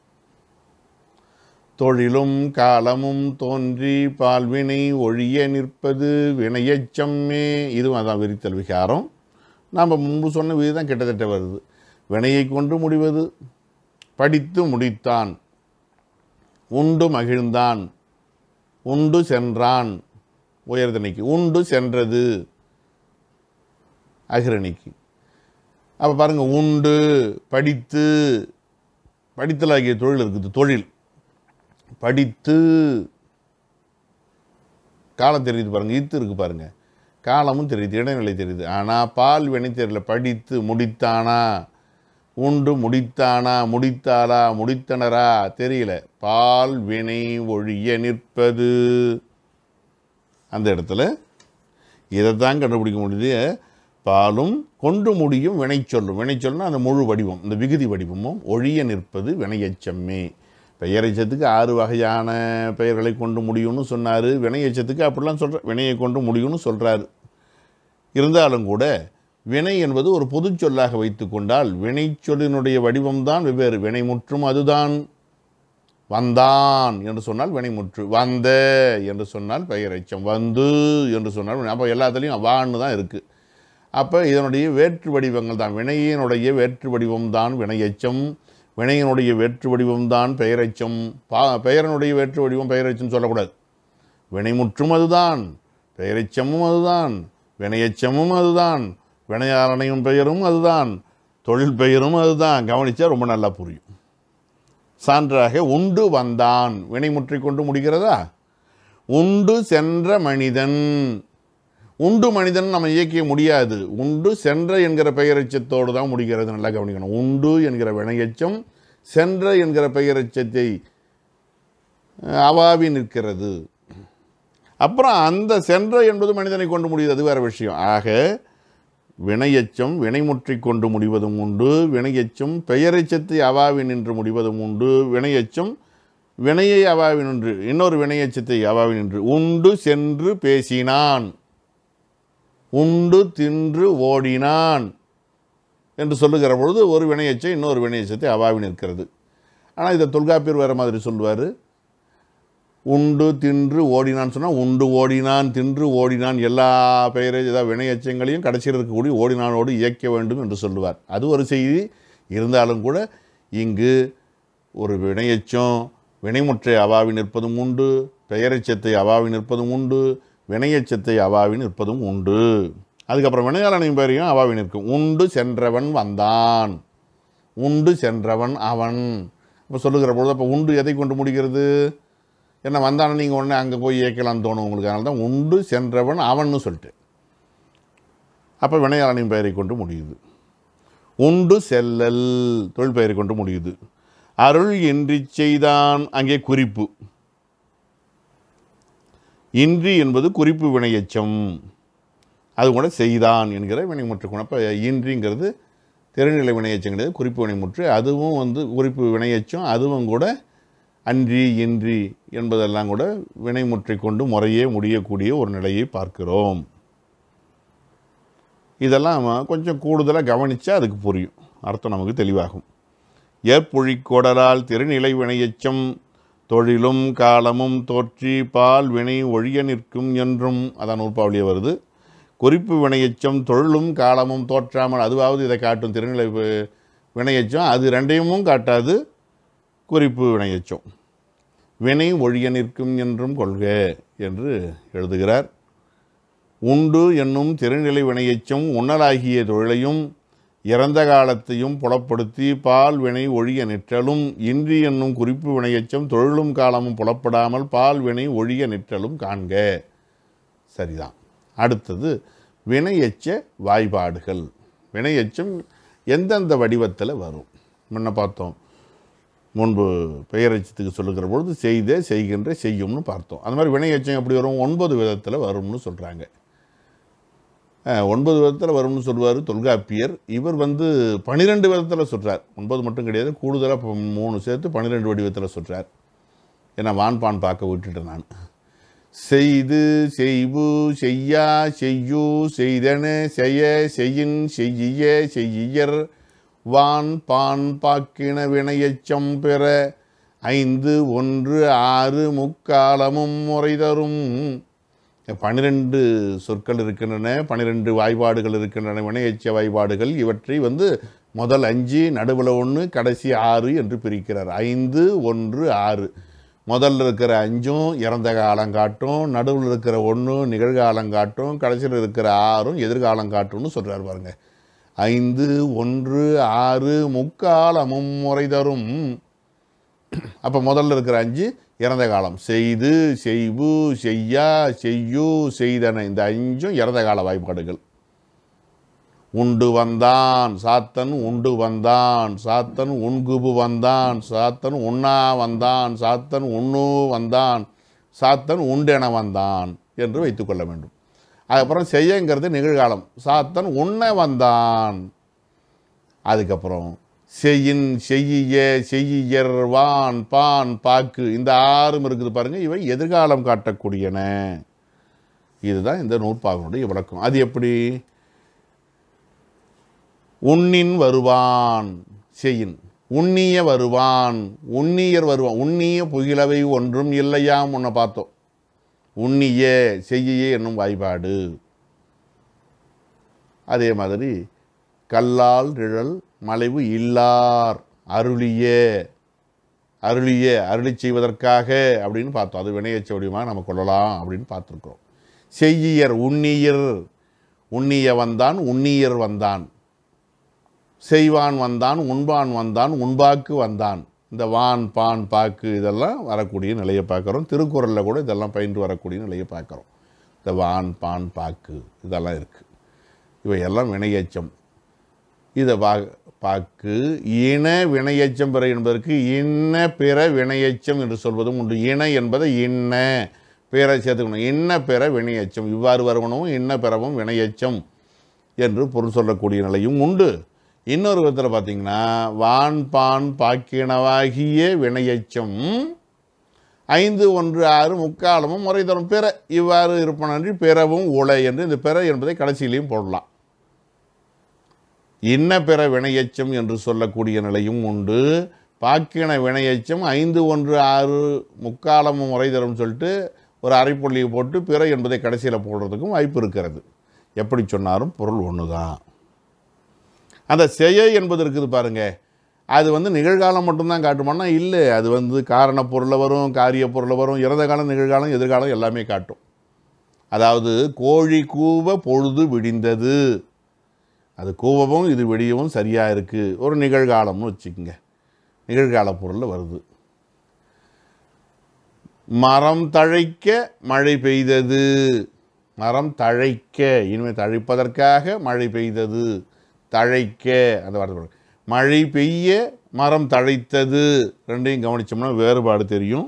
தொழிலும் காலமும் தோன்றி பால்வினை ஒழிய நிற்பது வினையெச்சம்மே இதுவும் அதான் விரித்தல் விகாரம் நாம் முன்பு சொன்ன விதம் கிட்டத்தட்ட வருது வினையை கொண்டு முடிவது படித்து முடித்தான் உண்டு மகிழ்ந்தான் உண்டு சென்றான் உயர்தனைக்கு உண்டு சென்றது அகிரணிக்கு அப்போ பாருங்கள் உண்டு படித்து படித்தல் ஆகிய தொழில் இருக்குது தொழில் படித்து காலம் தெரியுது பாருங்கள் இத்து இருக்கு பாருங்க காலமும் தெரியுது இடைநிலை தெரியுது ஆனால் பால் வினை தெரியல படித்து முடித்தானா உண்டு முடித்தானா முடித்தாளா முடித்தனரா தெரியல பால் வினை ஒழிய நிற்பது அந்த இடத்துல இதைத்தான் கண்டுபிடிக்க முடியுது பாலும் கொண்டு முடியும் வினைச்சொல்லும் வினைச்சொல்லுனா அந்த முழு வடிவம் இந்த விகுதி வடிவமும் ஒழிய நிற்பது வினையச்சம்மே பெயரெச்சத்துக்கு ஆறு வகையான பெயர்களை கொண்டு முடியும்னு சொன்னார் வினையச்சத்துக்கு அப்படிலாம் சொல்கிற வினையை கொண்டு முடியும்னு சொல்கிறாரு இருந்தாலும் கூட வினை என்பது ஒரு பொதுச் சொல்லாக வைத்து கொண்டால் வினைச்சொல்லினுடைய வடிவம்தான் வெவ்வேறு வினைமுற்றும் அதுதான் வந்தான் என்று சொன்னால் வினைமுற்று வந்த என்று சொன்னால் பெயரெச்சம் வந்து என்று சொன்னால் அப்போ எல்லாத்துலேயும் வான்னு தான் இருக்குது அப்போ இதனுடைய வேற்று வடிவங்கள் தான் வினையினுடைய வேற்று வடிவம் தான் வினையச்சம் வினையினுடைய வேற்று வடிவம் தான் பெயரெச்சம் பா பெயரனுடைய வேற்று வடிவம் பெயரெச்சம் சொல்லக்கூடாது வினைமுற்றும் அதுதான் பெயரெச்சமும் அதுதான் வினையச்சமும் அதுதான் வினையாளனையும் பெயரும் அதுதான் தொழில் பெயரும் அதுதான் கவனித்தா ரொம்ப நல்லா புரியும் சான்றாக உண்டு வந்தான் வினைமுற்றி கொண்டு முடிகிறதா உண்டு சென்ற மனிதன் உண்டு மனிதன் நம்ம இயக்கிய முடியாது உண்டு சென்ற என்கிற பெயரெச்சத்தோடு தான் முடிகிறது நல்லா கவனிக்கணும் உண்டு என்கிற வினையச்சம் சென்ற என்கிற பெயரெச்சத்தை அஹ், அவாவி நிற்கிறது அப்புறம் அந்த சென்ற என்பது மனிதனை கொண்டு முடியுது அது வேறு விஷயம் ஆக வினையச்சம் வினைமுற்றி கொண்டு முடிவதும் உண்டு வினையச்சம் பெயரெச்சத்தை அவாவி நின்று முடிவதும் உண்டு வினையச்சம் வினையை அவாவி நின்று இன்னொரு வினையச்சத்தை அவாவி நின்று உண்டு சென்று பேசினான் உண்டு தின்று ஓடினான் என்று சொல்லுகிற பொழுது ஒரு வினையச்சை இன்னொரு வினையச்சத்தை அவாவி நிற்கிறது ஆனால் இதை தொல்காப்பியர் வேறு மாதிரி சொல்லுவார் உண்டு தின்று ஓடினான்னு சொன்னால் உண்டு ஓடினான் தின்று ஓடினான் எல்லா பெயரை ஏதாவது வினையச்சங்களையும் கடைசியில் இருக்கக்கூடிய ஓடினானோடு இயக்க வேண்டும் என்று சொல்லுவார் அது ஒரு செய்தி இருந்தாலும் கூட இங்கு ஒரு வினையச்சம் வினைமுற்றை அவாவி நிற்பதும் உண்டு பெயரெச்சத்தை அவாவி நிற்பதும் உண்டு வினையச்சத்தை அவாவி நிற்பதும் உண்டு அதுக்கப்புறம் வினையாளனையும் பெயரையும் அவாவி நிற்கும் உண்டு சென்றவன் வந்தான் உண்டு சென்றவன் அவன் இப்போ சொல்லுகிற பொழுது அப்போ உண்டு எதை கொண்டு முடிகிறது என்ன வந்தானே நீங்கள் உடனே அங்கே போய் இயக்கலாம்னு தோணும் உங்களுக்கு அதனால தான் உண்டு சென்றவன் அவன்னு சொல்லிட்டு அப்போ வினையாளனின் பெயரை கொண்டு முடியுது உண்டு செல்லல் தொழில் பெயரை கொண்டு முடியுது அருள் இன்றி செய்தான் அங்கே குறிப்பு இன்றி என்பது குறிப்பு வினையச்சம் அது கூட செய்தான் என்கிற வினைமுற்று குணம் அப்போ இன்றிங்கிறது தெருநிலை வினையச்சம் கிடையாது குறிப்பு வினைமுற்று அதுவும் வந்து குறிப்பு வினையச்சம் அதுவும் கூட அன்றி இன்றி என்பதெல்லாம் கூட வினைமுற்றை கொண்டு முறையே முடியக்கூடிய ஒரு நிலையை பார்க்கிறோம் இதெல்லாம் கொஞ்சம் கூடுதலாக கவனித்தா அதுக்கு புரியும் அர்த்தம் நமக்கு தெளிவாகும் ஏற்பொழிக்கோடலால் திருநிலை வினையச்சம் தொழிலும் காலமும் தோற்றி பால் வினை ஒழிய நிற்கும் என்றும் அதான் நூற்பாவளியே வருது குறிப்பு வினையச்சம் தொழிலும் காலமும் தோற்றாமல் அதுவாவது இதை காட்டும் திருநிலை வி- வினையச்சம் அது ரெண்டையும் காட்டாது குறிப்பு வினையச்சம் வினை ஒழிய நிற்கும் என்றும் கொள்க என்று எழுதுகிறார் உண்டு என்னும் திருநிலை வினையச்சம் உண்ணலாகிய தொழிலையும் இறந்த காலத்தையும் புலப்படுத்தி பால் வினை ஒழிய நிற்றலும் இன்றி என்னும் குறிப்பு வினையச்சம் தொழிலும் காலமும் புலப்படாமல் பால் வினை ஒழிய நிற்றலும் காண்க சரிதான் அடுத்தது வினையச்ச வாய்பாடுகள் வினையச்சம் எந்தெந்த வடிவத்தில் வரும் முன்ன பார்த்தோம் முன்பு பெயரச்சத்துக்கு சொல்லுகிற பொழுது செய்த செய்கின்ற செய்யும்னு பார்த்தோம் அந்த மாதிரி வினையச்சம் எப்படி வரும் ஒன்பது விதத்தில் வரும்னு சொல்கிறாங்க அஹ், ஒன்பது விதத்தில் வரும்னு சொல்லுவார் தொல்காப்பியர் இவர் வந்து பன்னிரெண்டு விதத்தில் சொல்கிறார் ஒன்பது மட்டும் கிடையாது கூடுதலாக இப்போ மூணு சேர்த்து பன்னிரெண்டு வடிவத்தில் சொல்கிறார் ஏன்னா வான்பான் பார்க்க விட்டுட்டேன் நான் செய்து செய்வு செய்யா செய்யு செய்தன செய்ய செய்யின் செய்ய செய்யர் வான் பான் பாக்கின வினையச்சம் பெற ஐந்து ஒன்று ஆறு முக்காலமும் முறை தரும் பன்னிரெண்டு சொற்கள் இருக்கின்றன பன்னிரெண்டு வாய்பாடுகள் இருக்கின்றன வினையச்ச வாய்பாடுகள் இவற்றை வந்து முதல் அஞ்சு நடுவில் ஒன்று கடைசி ஆறு என்று பிரிக்கிறார் ஐந்து ஒன்று ஆறு முதல்ல இருக்கிற அஞ்சும் இறந்த காலம் காட்டும் நடுவில் இருக்கிற ஒன்று நிகழ்காலம் காட்டும் கடைசியில் இருக்கிற ஆறும் எதிர்காலம் காட்டும்னு சொல்கிறார் பாருங்க ஐந்து ஒன்று ஆறு முக்காலமும் முறை தரும் அப்போ முதல்ல இருக்கிற அஞ்சு இறந்த காலம் செய்து செய்வு செய்யா செய்யு செய்தன இந்த அஞ்சும் இறந்த கால வாய்ப்பாடுகள் உண்டு வந்தான் சாத்தன் உண்டு வந்தான் சாத்தன் உண்குபு வந்தான் சாத்தன் உண்ணா வந்தான் சாத்தன் உண்ணு வந்தான் சாத்தன் உண்டென வந்தான் என்று வைத்துக்கொள்ள வேண்டும் அதுக்கப்புறம் செய்யங்கிறது நிகழ்காலம் சாத்தன் உண்ண வந்தான் அதுக்கப்புறம் செய்யின் செய்ய செய்யர் வான் பான் பாக்கு இந்த ஆறும் இருக்குது பாருங்க இவை எதிர்காலம் காட்டக்கூடியன இதுதான் இந்த நூற்பாகனுடைய விளக்கம் அது எப்படி உண்ணின் வருவான் செய்யின் உண்ணிய வருவான் உண்ணியர் வருவான் உண்ணிய புகிலவை ஒன்றும் இல்லையாம் உன்னை பார்த்தோம் உண்ணிய செய்ய என்னும் வாய்ப்பாடு அதே மாதிரி கல்லால் நிழல் மலைவு இல்லார் அருளிய அருளிய அருளி செய்வதற்காக அப்படின்னு பார்த்தோம் அது வினையச்ச வடிவமாக நம்ம கொள்ளலாம் அப்படின்னு பார்த்துருக்குறோம் செய்யியர் உண்ணியர் உண்ணிய வந்தான் உண்ணியர் வந்தான் செய்வான் வந்தான் உண்பான் வந்தான் உண்பாக்கு வந்தான் இந்த வான் பான் பாக்கு இதெல்லாம் வரக்கூடிய நிலையை பார்க்குறோம் திருக்குறளில் கூட இதெல்லாம் பயின்று வரக்கூடிய நிலையை பார்க்குறோம் இந்த வான் பான் பாக்கு இதெல்லாம் இருக்குது இவையெல்லாம் வினையச்சம் இதை பா பாக்கு இன வினையச்சம் பிற என்பதற்கு இன்ன பிற வினையச்சம் என்று சொல்வதும் உண்டு இன என்பதை இன்ன பிற சேர்த்துக்கணும் இன்ன பிற வினையச்சம் இவ்வாறு வருவனவும் இன்ன பிறவும் வினையச்சம் என்று பொருள் சொல்லக்கூடிய நிலையும் உண்டு இன்னொரு விதத்தில் பார்த்தீங்கன்னா வான் பான் பாக்கினவாகிய வினையச்சம் ஐந்து ஒன்று ஆறு முக்காலமும் முறை தரும் பிற இவ்வாறு இருப்பனன்றி பிறவும் உலை என்று இந்த பிற என்பதை கடைசியிலையும் போடலாம் இன்ன பிற வினையச்சம் என்று சொல்லக்கூடிய நிலையும் உண்டு பாக்கின வினையச்சம் ஐந்து ஒன்று ஆறு முக்காலமும் முறை தரும் சொல்லிட்டு ஒரு அரைப்புள்ளியை போட்டு பிற என்பதை கடைசியில் போடுறதுக்கும் வாய்ப்பு இருக்கிறது எப்படி சொன்னாலும் பொருள் ஒன்று தான் அந்த செய என்பது இருக்குது பாருங்க அது வந்து நிகழ்காலம் மட்டும்தான் காட்டுமானா இல்லை அது வந்து காரண பொருளை வரும் காரிய பொருளை வரும் இறந்த காலம் நிகழ்காலம் எதிர்காலம் எல்லாமே காட்டும் அதாவது கோழி கூவ பொழுது விடிந்தது அது கூவவும் இது விடியவும் சரியாக இருக்குது ஒரு நிகழ்காலம்னு வச்சுக்கோங்க நிகழ்கால பொருளில் வருது மரம் தழைக்க மழை பெய்தது மரம் தழைக்க இனிமேல் தழைப்பதற்காக மழை பெய்தது தழைக்க அந்த வார்த்தை பாருங்க. மழை பெய்ய மரம் தழைத்தது ரெண்டையும் கவனிச்சோம்னா வேறுபாடு தெரியும்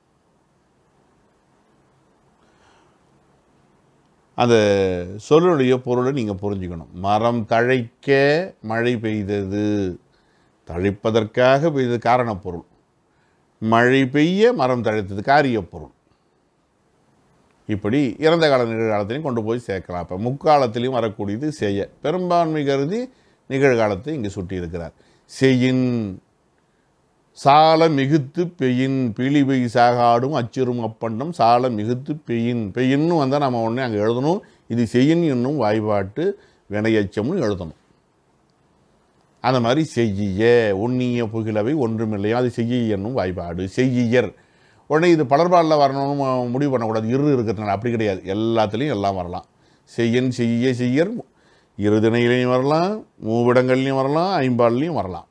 அந்த சொல்லுடைய பொருளை நீங்கள் புரிஞ்சுக்கணும் மரம் தழைக்க மழை பெய்தது தழைப்பதற்காக பெய்தது காரணப் பொருள் மழை பெய்ய மரம் தழைத்தது காரியப் பொருள் இப்படி இறந்த கால நிகழ்காலத்திலையும் கொண்டு போய் சேர்க்கலாம் இப்போ முக்காலத்திலையும் வரக்கூடியது செய்ய பெரும்பான்மை கருதி நிகழ்காலத்தை இங்கே சுட்டியிருக்கிறார் செய்யின் சால மிகுத்து பெயின் பிழிவை சாகாடும் அச்சிரும் அப்பண்டம் சால மிகுத்து பெயின் பெயின்னு வந்தால் நம்ம உடனே அங்கே எழுதணும் இது செய்யின் என்னும் வாய்பாட்டு வினையச்சம்னு எழுதணும் அந்த மாதிரி செய்ய உண்ணிய புகிலவை ஒன்றுமில்லையா அது செய்ய என்னும் வாய்ப்பாடு செய்யர் உடனே இது பலர்பாலில் வரணும்னு மு- முடிவு பண்ணக்கூடாது இரு இருக்கிறதுனால அப்படி கிடையாது எல்லாத்துலேயும் எல்லாம் வரலாம் செய்யன் செய்ய செய்யர் இருதிணையிலையும் வரலாம் மூவிடங்கள்லையும் வரலாம் ஐம்பால்லையும் வரலாம்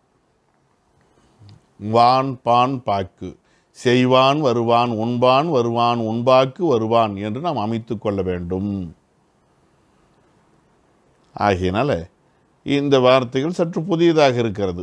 வான் பான் பாக்கு செய்வான் வருவான் உண்பான் வருவான் உண்பாக்கு வருவான் என்று நாம் அமைத்து கொள்ள வேண்டும் ஆகையினால இந்த வார்த்தைகள் சற்று புதியதாக இருக்கிறது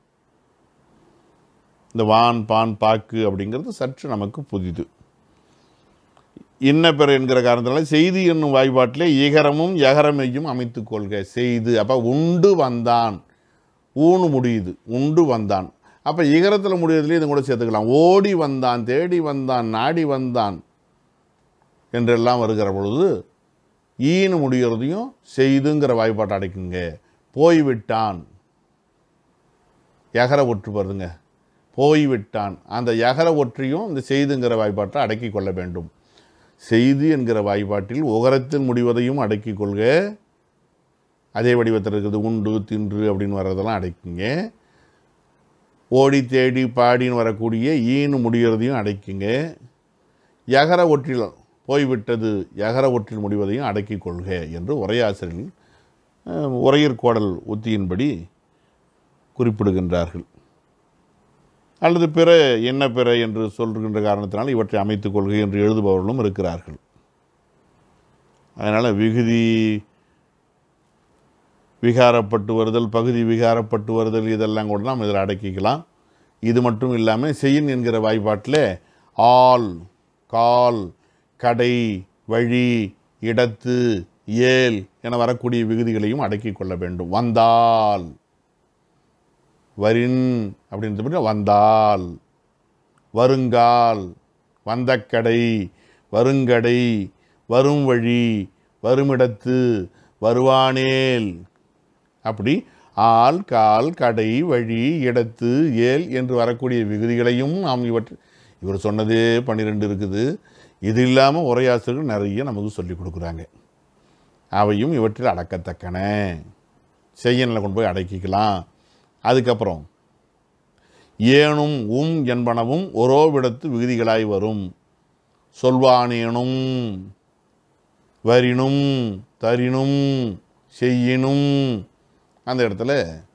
இந்த வான் பான் பாக்கு அப்படிங்கிறது சற்று நமக்கு புதிது இன்ன பிற என்கிற காரணத்தினால செய்தி என்னும் வாய்ப்பாட்டிலே ஈகரமும் யகரமையும் அமைத்துக் கொள்க செய்து அப்போ உண்டு வந்தான் ஊனு முடியுது உண்டு வந்தான் அப்போ ஈகரத்தில் முடியறதுலேயே இது கூட சேர்த்துக்கலாம் ஓடி வந்தான் தேடி வந்தான் நாடி வந்தான் என்றெல்லாம் வருகிற பொழுது ஈனு முடிகிறதையும் செய்துங்கிற வாய்ப்பாட்டை அடைக்குங்க போய்விட்டான் யகர ஒற்று வருதுங்க போய்விட்டான் அந்த யகர ஒற்றையும் இந்த செய்துங்கிற வாய்ப்பாட்டை அடக்கிக் கொள்ள வேண்டும் செய்து என்கிற வாய்ப்பாட்டில் உகரத்தில் முடிவதையும் அடக்கிக் கொள்க அதே வடிவத்தில் இருக்குது உண்டு தின்று அப்படின்னு வர்றதெல்லாம் அடைக்குங்க ஓடி தேடி பாடின்னு வரக்கூடிய ஈன்னு முடிகிறதையும் அடைக்குங்க யகர ஒற்றில் போய்விட்டது யகர ஒற்றில் முடிவதையும் அடக்கிக் கொள்க என்று உரையாசிரியர்கள் அஹ், உரையிற்கோடல் உத்தியின்படி குறிப்பிடுகின்றார்கள் அல்லது பிற என்ன பிற என்று சொல்கின்ற காரணத்தினால் இவற்றை அமைத்துக் கொள்கை என்று எழுதுபவர்களும் இருக்கிறார்கள் அதனால் விகுதி விகாரப்பட்டு வருதல் பகுதி விகாரப்பட்டு வருதல் இதெல்லாம் கூட நாம் இதில் அடக்கிக்கலாம் இது மட்டும் இல்லாமல் செய்யின் என்கிற வாய்ப்பாட்டில் ஆல் கால் கடை வழி இடத்து ஏல் என வரக்கூடிய விகுதிகளையும் அடக்கிக் கொள்ள வேண்டும் வந்தால் வரின் அப்படின்றது வந்தால் வருங்கால் வந்தக்கடை வருங்கடை வரும் வழி வருமிடத்து வருவானேல் அப்படி ஆல் கால் கடை வழி இடத்து ஏல் என்று வரக்கூடிய விகுதிகளையும் நாம் இவற்றை இவர் சொன்னதே பன்னிரெண்டு இருக்குது இது இல்லாமல் உரையாசிரியர்கள் நிறைய நமக்கு சொல்லிக் கொடுக்குறாங்க அவையும் இவற்றில் அடக்கத்தக்கன செய்யனில் கொண்டு போய் அடக்கிக்கலாம் அதுக்கப்புறம் ஏனும் உம் என்பனவும் ஒரோவிடத்து விகுதிகளாய் வரும் சொல்வானேனும் வரினும் தரினும் செய்யினும் அந்த இடத்துல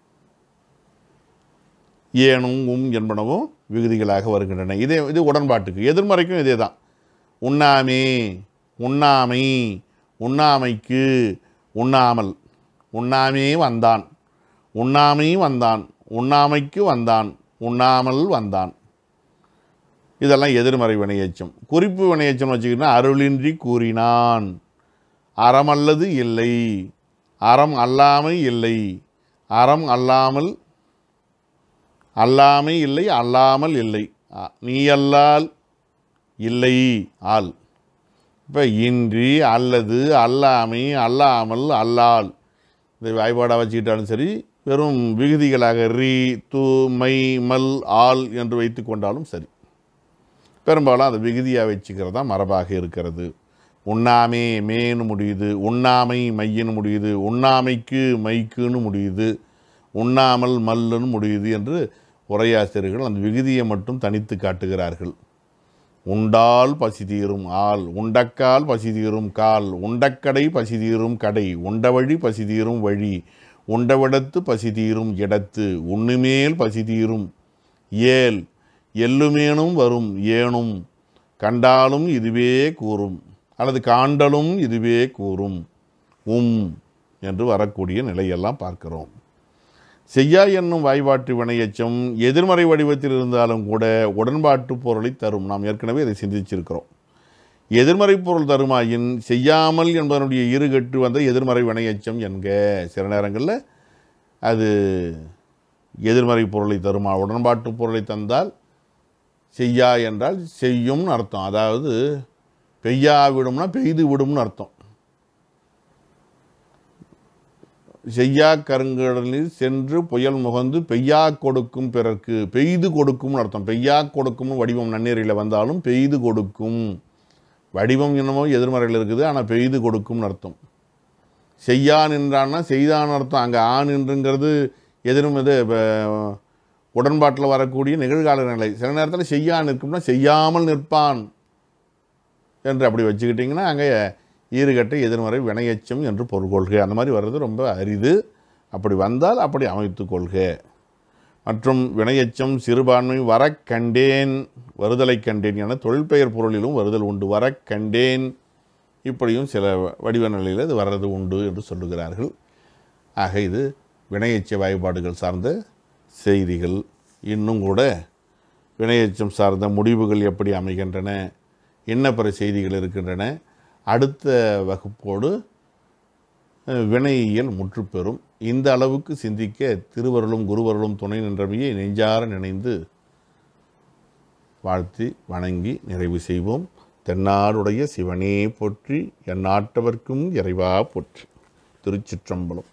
ஏனும் உம் என்பனவும் விகுதிகளாக வருகின்றன இதே இது உடன்பாட்டுக்கு எதிர்மறைக்கும் இதே தான் உண்ணாமே உண்ணாமை உண்ணாமைக்கு உண்ணாமல் உண்ணாமே வந்தான் உண்ணாமை வந்தான் உண்ணாமைக்கு வந்தான் உண்ணாமல் வந்தான் இதெல்லாம் எதிர்மறை வினையச்சம் குறிப்பு வினையச்சம் வச்சுக்கிட்டா அருளின்றி கூறினான் அறமல்லது இல்லை அறம் அல்லாமை இல்லை அறம் அல்லாமல் அல்லாமை இல்லை அல்லாமல் இல்லை அ- நீ அல்லால் இல்லை ஆள் இப்போ இன்றி அல்லது அல்லாமை அல்லாமல் அல்லால் இந்த வாய்ப்பாடாக வச்சுக்கிட்டாலும் சரி வெறும் விகுதிகளாக ரீ து மை மல் ஆல் என்று வைத்து கொண்டாலும் சரி பெரும்பாலும் அதை விகுதியாக வச்சுக்கிறது தான் மரபாக இருக்கிறது உண்ணாமே மேன்னு முடியுது உண்ணாமை மையின்னு முடியுது உண்ணாமைக்கு மைக்குன்னு முடியுது உண்ணாமல் மல்லுன்னு முடியுது என்று உரையாசிரியர்கள் அந்த விகுதியை மட்டும் தனித்து காட்டுகிறார்கள் உண்டால் பசி தீரும் ஆள் உண்டக்கால் பசி தீரும் கால் உண்டக்கடை பசி தீரும் கடை உண்டவழி பசி தீரும் வழி உண்டவிடத்து பசி தீரும் இடத்து உண்ணுமேல் பசி தீரும் ஏல் எல்லுமேனும் வரும் ஏனும் கண்டாலும் இதுவே கூறும் அல்லது காண்டலும் இதுவே கூறும் உம் என்று வரக்கூடிய நிலையெல்லாம் பார்க்கிறோம் செய்யா என்னும் வாய்பாட்டு வினையச்சம் எதிர்மறை வடிவத்தில் இருந்தாலும் கூட உடன்பாட்டு பொருளை தரும் நாம் ஏற்கனவே இதை சிந்திச்சிருக்கிறோம் எதிர்மறை பொருள் தருமாயின் செய்யாமல் என்பதனுடைய ஈறுகட்டு வந்த எதிர்மறை வினையச்சம் என்க சில நேரங்களில் அது எதிர்மறை பொருளை தருமா உடன்பாட்டு பொருளை தந்தால் செய்யா என்றால் செய்யும்னு அர்த்தம் அதாவது பெய்யா விடும்னா பெய்து விடும்னு அர்த்தம் செய்யா கருங்கடலில் சென்று புயல் முகந்து பெய்யா கொடுக்கும் பிறர்க்கு பெய்து கொடுக்கும்னு அர்த்தம் பெய்யா கொடுக்கும்னு வடிவம் நன்னீரில் வந்தாலும் பெய்து கொடுக்கும் வடிவம் என்னமோ எதிர்மறையில் இருக்குது ஆனால் பெய்து கொடுக்கும்னு அர்த்தம் செய்யா நின்றான்னா செய்தான் அர்த்தம் அங்கே ஆ நின்றுங்கிறது எதிரும் இது இப்ப, உடன்பாட்டில் வரக்கூடிய நிகழ்கால நிலை சில நேரத்தில் செய்யா நிற்கும்னா செய்யாமல் நிற்பான் என்று அப்படி வச்சுக்கிட்டிங்கன்னா அங்கே ஈறுகட்ட எதிர்மறை வினையச்சம் என்று பொருள் கொள்க அந்த மாதிரி வர்றது ரொம்ப அரிது அப்படி வந்தால் அப்படி அமைத்து கொள்க மற்றும் வினையச்சம் சிறுபான்மை வரக் கண்டேன் வருதலை கண்டேன் என தொழில்பெயர் பொருளிலும் வருதல் உண்டு வரக் கண்டேன் இப்படியும் சில வடிவ நிலையில் இது வர்றது உண்டு என்று சொல்லுகிறார்கள் ஆக இது வினையச்ச வாய்ப்பாடுகள் சார்ந்த செய்திகள் இன்னும் கூட வினையச்சம் சார்ந்த முடிவுகள் எப்படி அமைகின்றன என்ன பிற செய்திகள் இருக்கின்றன அடுத்த வகுப்போடு அஹ், வினையியல் முற்றுப்பெறும் இந்த அளவுக்கு சிந்திக்க திருவருளும் குருவருளும் துணை நின்றமையை நெஞ்சார நினைந்து வாழ்த்தி வணங்கி நிறைவு செய்வோம் தென்னாடுடைய சிவனே போற்றி என் நாட்டவர்க்கும் இறைவா போற்றி திருச்சிற்றம்பலம்